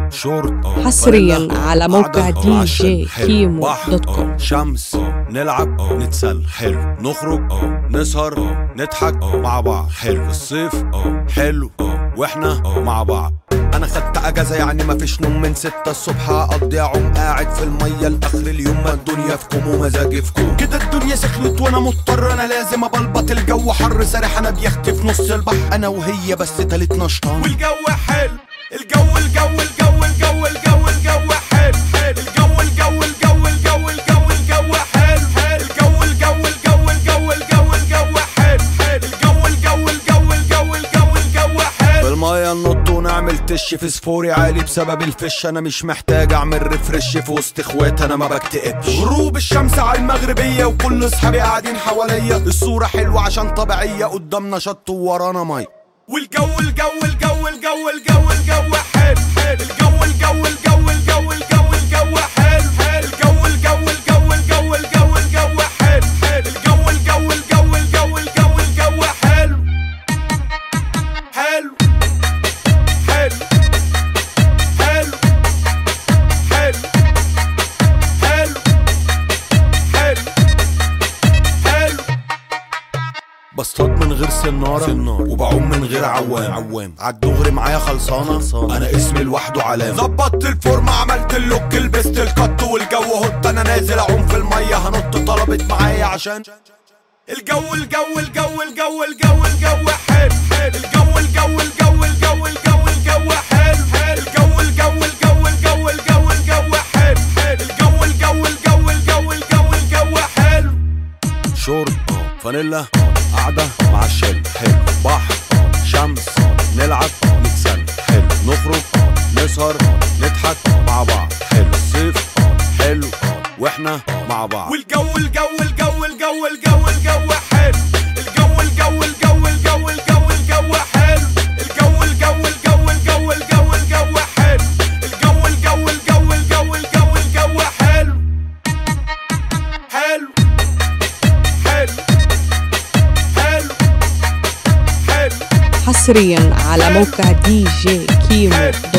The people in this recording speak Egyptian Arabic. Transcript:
شورت حصرياً فانيلا، على موقع قعدة، دي عشا، جي حلو، كيمو بحر، دوت كوم. شمس نلعب نتسلى حلو نخرج نسهر نضحك مع بعض حلو الصيف حلو واحنا مع بعض انا خدت اجازه يعني مفيش نوم من ستة الصبح اقضي اعوم قاعد في الميه لاخر اليوم ما الدنيا في كوم ومزاجي في كوم كده الدنيا سخنت وانا مضطر انا لازم ابلبط الجو حر سارح انا بيختي في نص البحر انا وهي بس تالت نشطان والجو حلو الجو الجو الجو الجو الجو الجو حلو حلو الجو الجو الجو الجو الجو الجو حلو حلو الجو الجو الجو الجو الجو الجو حلو حلو الجو الجو الجو الجو الجو الجو حلو في المية ننط ونعمل تش في سفوري عالي بسبب الفش انا مش محتاج اعمل ريفرش في وسط اخوات انا ما بكتئبش غروب الشمس على المغربية وكل اصحابي قاعدين حواليا الصورة حلوة عشان طبيعية قدامنا شط وورانا مي والجو الجو الجو الجو الجو الجو حلو حلو الجو الجو الجو الجو الجو الجو حلو حلو الجو الجو الجو الجو الجو الجو حلو حلو الجو الجو الجو الجو الجو الجو حلو حلو حلو حلو حلو حلو حلو حلو بصطاد من غير سنارة, سنارة وبعوم من غير عوام عوام عالدغري معايا خلصانة, خلصانة انا اسمي لوحده علامة ظبطت الفورمة عملت اللوك لبست القط والجو هوت انا نازل اعوم في المية هنط طلبت معايا عشان الجو الجو الجو الجو الجو الجو حلو حلو الجو الجو الجو الجو الجو الجو حلو حلو الجو الجو الجو الجو الجو الجو حلو حلو الجو الجو الجو الجو الجو الجو حلو شورت فانيلا قعدة مع الشل حلو بحر شمس نلعب نتسلى حلو نخرج نسهر نضحك مع بعض حلو الصيف حلو واحنا مع بعض والجو الجو الجو الجو الجو الجو حلو الجو الجو الجو الجو الجو الجو حلو الجو الجو الجو الجو الجو الجو حلو الجو الجو الجو الجو الجو الجو حلو حلو حلو حلو حلو حصريا على موقع دي جي كيمو دوت